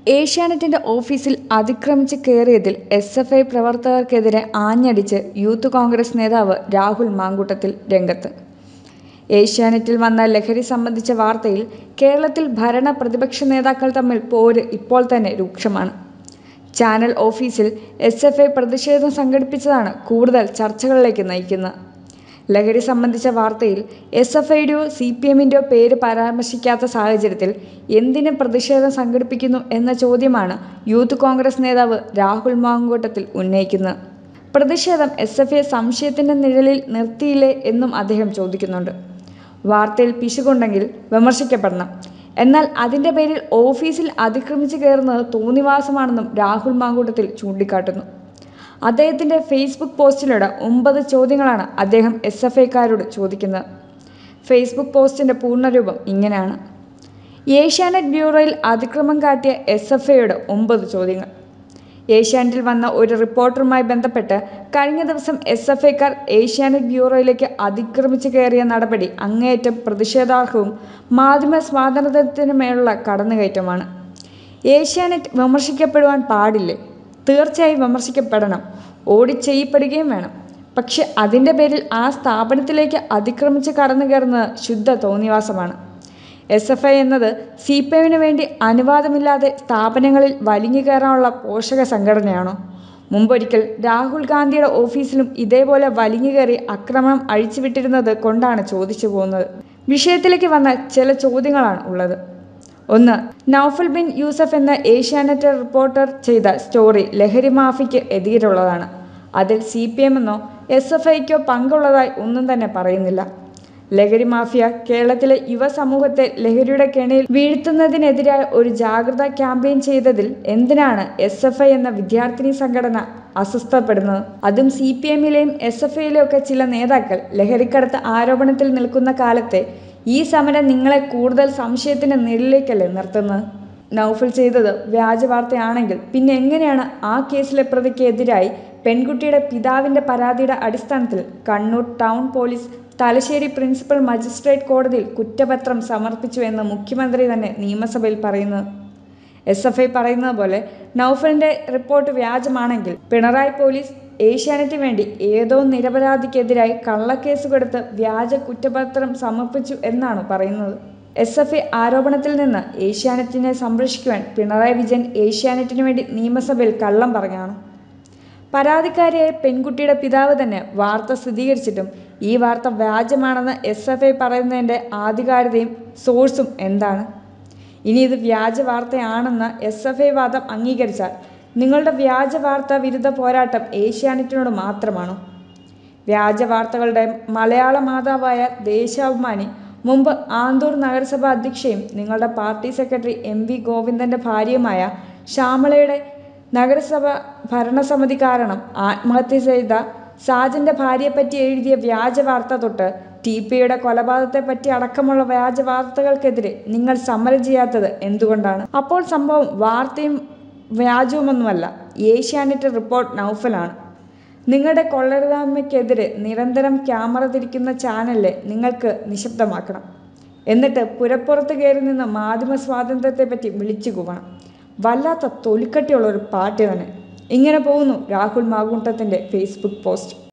ഏഷ്യാനെറ്റിന്റെ ഓഫീസിൽ അതിക്രമിച്ച് കയറിയതിൽ എസ് എഫ് ഐ പ്രവർത്തകർക്കെതിരെ ആഞ്ഞടിച്ച് യൂത്ത് കോൺഗ്രസ് നേതാവ് രാഹുൽ മാങ്കൂട്ടത്തിൽ രംഗത്ത് ഏഷ്യാനെറ്റിൽ വന്ന ലഹരി സംബന്ധിച്ച വാർത്തയിൽ കേരളത്തിൽ ഭരണ പ്രതിപക്ഷ നേതാക്കൾ തമ്മിൽ പോര് ഇപ്പോൾ തന്നെ രൂക്ഷമാണ് ചാനൽ ഓഫീസിൽ എസ് എഫ് ഐ പ്രതിഷേധം സംഘടിപ്പിച്ചതാണ് കൂടുതൽ ചർച്ചകളിലേക്ക് നയിക്കുന്നത് ലഹരി സംബന്ധിച്ച വാർത്തയിൽ എസ് എഫ് ഐയുടെയോ സി പി എമ്മിൻ്റെയോ പേര് പരാമർശിക്കാത്ത സാഹചര്യത്തിൽ എന്തിന് പ്രതിഷേധം സംഘടിപ്പിക്കുന്നു എന്ന ചോദ്യമാണ് യൂത്ത് കോൺഗ്രസ് നേതാവ് രാഹുൽ മാങ്കൂട്ടത്തിൽ ഉന്നയിക്കുന്നത് പ്രതിഷേധം എസ് എഫ് ഐ സംശയത്തിൻ്റെ നിഴലിൽ നിർത്തിയില്ലേ എന്നും അദ്ദേഹം ചോദിക്കുന്നുണ്ട് വാർത്തയിൽ പിശകുണ്ടെങ്കിൽ വിമർശിക്കപ്പെടണം എന്നാൽ അതിൻ്റെ പേരിൽ ഓഫീസിൽ അതിക്രമിച്ച് കയറുന്നത് തോന്നിവാസമാണെന്നും രാഹുൽ മാങ്കൂട്ടത്തിൽ ചൂണ്ടിക്കാട്ടുന്നു അദ്ദേഹത്തിൻ്റെ ഫേസ്ബുക്ക് പോസ്റ്റിലൂടെ ഒമ്പത് ചോദ്യങ്ങളാണ് അദ്ദേഹം എസ് എഫ് ഐക്കാരോട് ചോദിക്കുന്നത് ഫേസ്ബുക്ക് പോസ്റ്റിൻ്റെ പൂർണ്ണരൂപം ഇങ്ങനെയാണ് ഏഷ്യാനെറ്റ് ബ്യൂറോയിൽ അതിക്രമം കാട്ടിയ എസ് എഫ് ഐയുടെ ഒമ്പത് ചോദ്യങ്ങൾ ഏഷ്യാനെറ്റിൽ വന്ന ഒരു റിപ്പോർട്ടറുമായി ബന്ധപ്പെട്ട് കഴിഞ്ഞ ദിവസം എസ് എഫ് ഐക്കാർ ഏഷ്യാനെറ്റ് ബ്യൂറോയിലേക്ക് അതിക്രമിച്ച് കയറിയ നടപടി അങ്ങേയറ്റം പ്രതിഷേധാർഹവും മാധ്യമ സ്വാതന്ത്ര്യത്തിനുമേലുള്ള കടന്നുകയറ്റമാണ് ഏഷ്യാനെറ്റ് വിമർശിക്കപ്പെടുവാൻ പാടില്ലേ തീർച്ചയായും വിമർശിക്കപ്പെടണം ഓടിച്ചെയ്യപ്പെടുകയും വേണം പക്ഷെ അതിൻ്റെ പേരിൽ ആ സ്ഥാപനത്തിലേക്ക് അതിക്രമിച്ച് കടന്നു കയറുന്നത് ശുദ്ധ തോന്നിവാസമാണ് എസ് എഫ് ഐ എന്നത് സി പി എമ്മിന് വേണ്ടി അനുവാദമില്ലാതെ സ്ഥാപനങ്ങളിൽ വലിഞ്ഞു കയറാനുള്ള പോഷക സംഘടനയാണോ മുമ്പൊരിക്കൽ രാഹുൽ ഗാന്ധിയുടെ ഓഫീസിലും ഇതേപോലെ വലിഞ്ഞു കയറി ആക്രമണം അഴിച്ചുവിട്ടിരുന്നത് കൊണ്ടാണ് ചോദിച്ചു പോകുന്നത് വിഷയത്തിലേക്ക് വന്ന ചില ചോദ്യങ്ങളാണ് ഉള്ളത് ഒന്ന് നൌഫൽ ബിൻ യൂസഫ് എന്ന ഏഷ്യാനെറ്റ് റിപ്പോർട്ടർ ചെയ്ത സ്റ്റോറി ലഹരി മാഫിക്ക് എതിരുള്ളതാണ് അതിൽ സി പി എമ്മെന്നോ എസ് എഫ് ഐക്കോ പങ്കുള്ളതായി ഒന്നും തന്നെ പറയുന്നില്ല ലഹരി മാഫിയ കേരളത്തിലെ യുവസമൂഹത്തെ ലഹരിയുടെ കെണിയിൽ വീഴ്ത്തുന്നതിനെതിരായ ഒരു ജാഗ്രതാ ക്യാമ്പയിൻ ചെയ്തതിൽ എന്തിനാണ് എസ് എഫ് ഐ എന്ന വിദ്യാർത്ഥിനി സംഘടന അസ്വസ്ഥപ്പെടുന്നത് അതും സി പി എമ്മിലെയും എസ് എഫ് ഐയിലെയും ഒക്കെ ചില നേതാക്കൾ ലഹരിക്കടത്ത് ആരോപണത്തിൽ നിൽക്കുന്ന കാലത്തെ ഈ സമരം നിങ്ങളെ കൂടുതൽ സംശയത്തിന്റെ നിഴലിലേക്കല്ലേ നിർത്തുന്നത് നൗഫൽ ചെയ്തത് വ്യാജ വാർത്തയാണെങ്കിൽ പിന്നെ എങ്ങനെയാണ് ആ കേസിലെ പ്രതിക്ക് എതിരായി പെൺകുട്ടിയുടെ പിതാവിന്റെ പരാതിയുടെ അടിസ്ഥാനത്തിൽ Kannur town police Thalassery principal magistrate കോടതിയിൽ കുറ്റപത്രം സമർപ്പിച്ചു എന്ന് മുഖ്യമന്ത്രി തന്നെ നിയമസഭയിൽ പറയുന്നത് എസ് എഫ് ഐ പറയുന്നത് പോലെ നൗഫലിന്റെ റിപ്പോർട്ട് വ്യാജമാണെങ്കിൽ പിണറായി പോലീസ് ഏഷ്യാനെറ്റിന് വേണ്ടി ഏതോ നിരപരാധിക്കെതിരായി കള്ളക്കേസ് കൊടുത്ത് വ്യാജ കുറ്റപത്രം സമർപ്പിച്ചു എന്നാണ് പറയുന്നത് എസ് എഫ് ഐ ആരോപണത്തിൽ നിന്ന് ഏഷ്യാനെറ്റിനെ സംരക്ഷിക്കുവാൻ പിണറായി വിജയൻ ഏഷ്യാനെറ്റിന് വേണ്ടി നിയമസഭയിൽ കള്ളം പറഞ്ഞാണ് പരാതിക്കാരിയായ പെൺകുട്ടിയുടെ പിതാവ് തന്നെ വാർത്ത സ്ഥിരീകരിച്ചിട്ടും ഈ വാർത്ത വ്യാജമാണെന്ന് എസ് എഫ് ഐ പറയുന്നതിൻ്റെ ആധികാരികതയും സോഴ്സും എന്താണ് ഇനി ഇത് വ്യാജ വാർത്തയാണെന്ന് എസ് എഫ് ഐ വാദം അംഗീകരിച്ചാൽ നിങ്ങളുടെ വ്യാജ വാർത്താ വിരുദ്ധ പോരാട്ടം ഏഷ്യാനെറ്റിനോട് മാത്രമാണോ വ്യാജ വാർത്തകളുടെ മലയാള മാതാവായ ദേശാഭിമാനി മുമ്പ് ആന്തൂർ നഗരസഭ അധ്യക്ഷയും നിങ്ങളുടെ പാർട്ടി സെക്രട്ടറി എം വി ഗോവിന്ദൻ്റെ ഭാര്യയുമായ ശ്യാമളയുടെ നഗരസഭ ഭരണസമിതി കാരണം ആത്മഹത്യ ചെയ്ത സാജന്റെ ഭാര്യയെപ്പറ്റി എഴുതിയ വ്യാജ വാർത്ത തൊട്ട് ടി പിയുടെ കൊലപാതകത്തെപ്പറ്റി അടക്കമുള്ള വ്യാജ വാർത്തകൾക്കെതിരെ നിങ്ങൾ സമരം ചെയ്യാത്തത് എന്തുകൊണ്ടാണ് അപ്പോൾ സംഭവം വാർത്തയും വ്യാജവുമൊന്നുമല്ല ഏഷ്യാനെറ്റ് റിപ്പോർട്ട് നൗഫലാണ് നിങ്ങളുടെ കൊള്ളരുതായ്മയ്ക്കെതിരെ നിരന്തരം ക്യാമറ തിരിക്കുന്ന ചാനലിനെ നിങ്ങൾക്ക് നിശബ്ദമാക്കണം എന്നിട്ട് പുരപ്പുറത്ത് കയറി നിന്ന് മാധ്യമ സ്വാതന്ത്ര്യത്തെപ്പറ്റി വിളിച്ചു കൂവണം വല്ലാത്ത തൊലിക്കട്ടിയുള്ള ഒരു പാർട്ടി തന്നെ ഇങ്ങനെ പോകുന്നു രാഹുൽ മാഗുണ്ടത്തിൻ്റെ ഫേസ്ബുക്ക് പോസ്റ്റ്